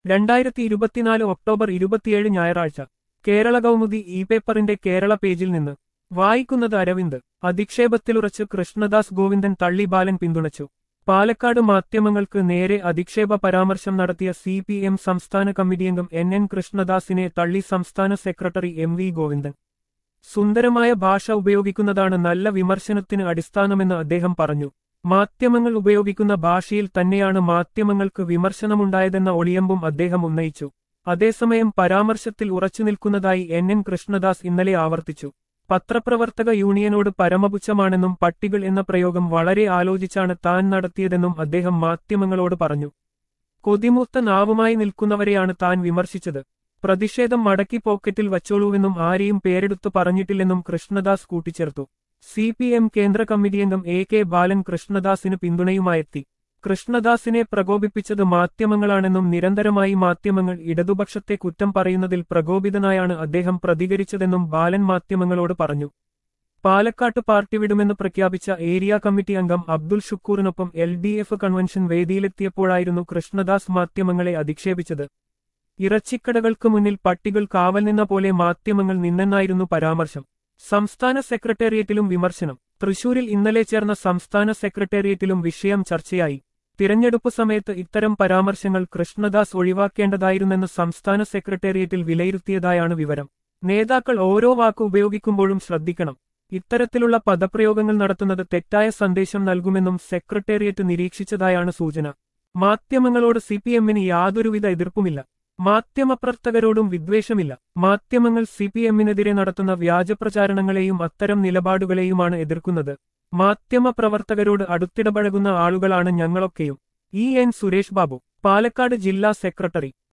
രണ്ടായിരത്തി ഇരുപത്തിനാല് ഒക്ടോബർ ഇരുപത്തിയേഴ് ഞായറാഴ്ച കേരള കൗമുദി ഇ പേപ്പറിന്റെ കേരള പേജിൽ നിന്ന് വായിക്കുന്നത് അരവിന്ദ് അധിക്ഷേപത്തിലുറച്ച് കൃഷ്ണദാസ് ഗോവിന്ദൻ തള്ളി ബാലൻ പിന്തുണച്ചു പാലക്കാട് മാധ്യമങ്ങൾക്ക് നേരെ അധിക്ഷേപ പരാമർശം നടത്തിയ സി പി എം സംസ്ഥാന കമ്മിറ്റിയംഗം എൻ എൻ കൃഷ്ണദാസിനെ തള്ളി സംസ്ഥാന സെക്രട്ടറി എം വി ഗോവിന്ദൻ സുന്ദരമായ ഭാഷ ഉപയോഗിക്കുന്നതാണ് നല്ല വിമർശനത്തിന് അടിസ്ഥാനമെന്ന് അദ്ദേഹം പറഞ്ഞു മാധ്യമങ്ങൾ ഉപയോഗിക്കുന്ന ഭാഷയിൽ തന്നെയാണ് മാധ്യമങ്ങൾക്ക് വിമർശനമുണ്ടായതെന്ന ഒളിയമ്പും അദ്ദേഹം ഉന്നയിച്ചു അതേസമയം പരാമർശത്തിൽ ഉറച്ചുനിൽക്കുന്നതായി എൻ എൻ കൃഷ്ണദാസ് ഇന്നലെ ആവർത്തിച്ചു പത്രപ്രവർത്തക യൂണിയനോട് പരമപുച്ഛമാണെന്നും പട്ടികൾ എന്ന പ്രയോഗം വളരെ ആലോചിച്ചാണ് താൻ നടത്തിയതെന്നും അദ്ദേഹം മാധ്യമങ്ങളോട് പറഞ്ഞു കൊതിമൂത്ത നാവുമായി നിൽക്കുന്നവരെയാണ് താൻ വിമർശിച്ചത് പ്രതിഷേധം മടക്കി പോക്കറ്റിൽ വച്ചോളൂവെന്നും ആരെയും പേരെടുത്തു പറഞ്ഞിട്ടില്ലെന്നും കൃഷ്ണദാസ് കൂട്ടിച്ചേർത്തു സി പി എം കേന്ദ്ര കമ്മിറ്റിയംഗം എ കെ ബാലൻ കൃഷ്ണദാസിന് പിന്തുണയുമായെത്തി കൃഷ്ണദാസിനെ പ്രകോപിപ്പിച്ചത് മാധ്യമങ്ങളാണെന്നും നിരന്തരമായി മാധ്യമങ്ങൾ ഇടതുപക്ഷത്തെ കുറ്റം പറയുന്നതിൽ പ്രകോപിതനായാണ് അദ്ദേഹം പ്രതികരിച്ചതെന്നും ബാലൻ മാധ്യമങ്ങളോട് പറഞ്ഞു പാലക്കാട്ട് പാർട്ടി വിടുമെന്ന് പ്രഖ്യാപിച്ച ഏരിയ കമ്മിറ്റി അംഗം അബ്ദുൽ ഷുക്കൂറിനൊപ്പം എൽ ഡി എഫ് കൺവെൻഷൻ വേദിയിലെത്തിയപ്പോഴായിരുന്നു കൃഷ്ണദാസ് മാധ്യമങ്ങളെ അധിക്ഷേപിച്ചത് ഇറച്ചിക്കടകൾക്ക് മുന്നിൽ പട്ടികൾ കാവൽ നിന്ന പോലെ മാധ്യമങ്ങൾ നിന്നെന്നായിരുന്നു പരാമർശം സംസ്ഥാന സെക്രട്ടേറിയറ്റിലും വിമർശനം തൃശൂരിൽ ഇന്നലെ ചേർന്ന സംസ്ഥാന സെക്രട്ടേറിയറ്റിലും വിഷയം ചർച്ചയായി തിരഞ്ഞെടുപ്പ് സമയത്ത് ഇത്തരം പരാമർശങ്ങൾ കൃഷ്ണദാസ് ഒഴിവാക്കേണ്ടതായിരുന്നെന്ന് സംസ്ഥാന സെക്രട്ടേറിയറ്റിൽ വിലയിരുത്തിയതായാണ് വിവരം നേതാക്കൾ ഓരോ വാക്ക് ഉപയോഗിക്കുമ്പോഴും ശ്രദ്ധിക്കണം ഇത്തരത്തിലുള്ള പദപ്രയോഗങ്ങൾ നടത്തുന്നത് തെറ്റായ സന്ദേശം നൽകുമെന്നും സെക്രട്ടേറിയറ്റ് നിരീക്ഷിച്ചതായാണ് സൂചന മാധ്യമങ്ങളോട് സിപിഎമ്മിന് യാതൊരുവിധ എതിർപ്പുമില്ല മാധ്യമപ്രവർത്തകരോടും വിദ്വേഷമില്ല മാധ്യമങ്ങൾ സിപിഎമ്മിനെതിരെ നടത്തുന്ന വ്യാജപ്രചാരണങ്ങളെയും അത്തരം നിലപാടുകളെയുമാണ് എതിർക്കുന്നത് മാധ്യമപ്രവർത്തകരോട് അടുത്തിടപഴകുന്ന ആളുകളാണ് ഞങ്ങളൊക്കെയും ഇ എൻ സുരേഷ് ബാബു പാലക്കാട് ജില്ലാ സെക്രട്ടറി